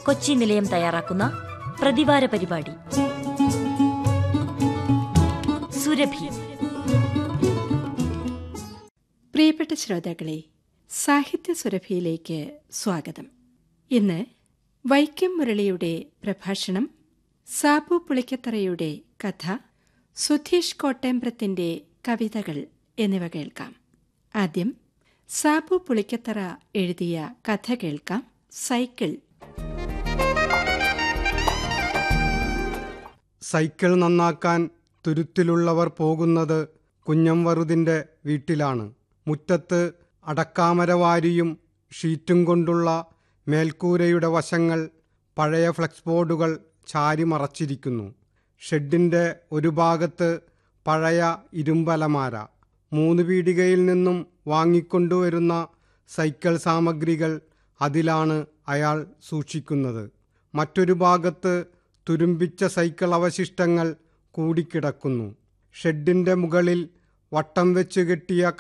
കൊച്ചി നിലയം തയ്യാറാക്കുന്ന പ്രതിവാര പരിപാടി സുരഭി പ്രിയപ്പെട്ട ശ്രോതാക്കളെ സാഹിത്യ സുരഭിയിലേക്ക് സ്വാഗതം ഇന്ന് വൈക്കം മുരളിയുടെ പ്രഭാഷണം സാബു പുളിക്കത്തറയുടെ കഥ സുധീഷ് കോട്ടേമ്പ്രത്തിന്റെ കവിതകൾ എന്നിവ കേൾക്കാം ആദ്യം സാബു പുളിക്കത്തറ എഴുതിയ കഥ കേൾക്കാം സൈക്കിൾ സൈക്കിൾ നന്നാക്കാൻ തുരുത്തിലുള്ളവർ പോകുന്നത് കുഞ്ഞംവറുതിൻ്റെ വീട്ടിലാണ് മുറ്റത്ത് അടക്കാമരവാരിയും ഷീറ്റും കൊണ്ടുള്ള മേൽക്കൂരയുടെ വശങ്ങൾ പഴയ ഫ്ലെക്സ് ബോർഡുകൾ ചാരി മറച്ചിരിക്കുന്നു ഷെഡിൻ്റെ ഒരു ഭാഗത്ത് പഴയ ഇരുമ്പലമാര മൂന്ന് പീടികയിൽ നിന്നും വാങ്ങിക്കൊണ്ടുവരുന്ന സൈക്കിൾ സാമഗ്രികൾ അതിലാണ് അയാൾ സൂക്ഷിക്കുന്നത് മറ്റൊരു ഭാഗത്ത് തുരുമ്പിച്ച സൈക്കിൾ അവശിഷ്ടങ്ങൾ കൂടിക്കിടക്കുന്നു ഷെഡിൻ്റെ മുകളിൽ വട്ടം വെച്ച് കെട്ടിയ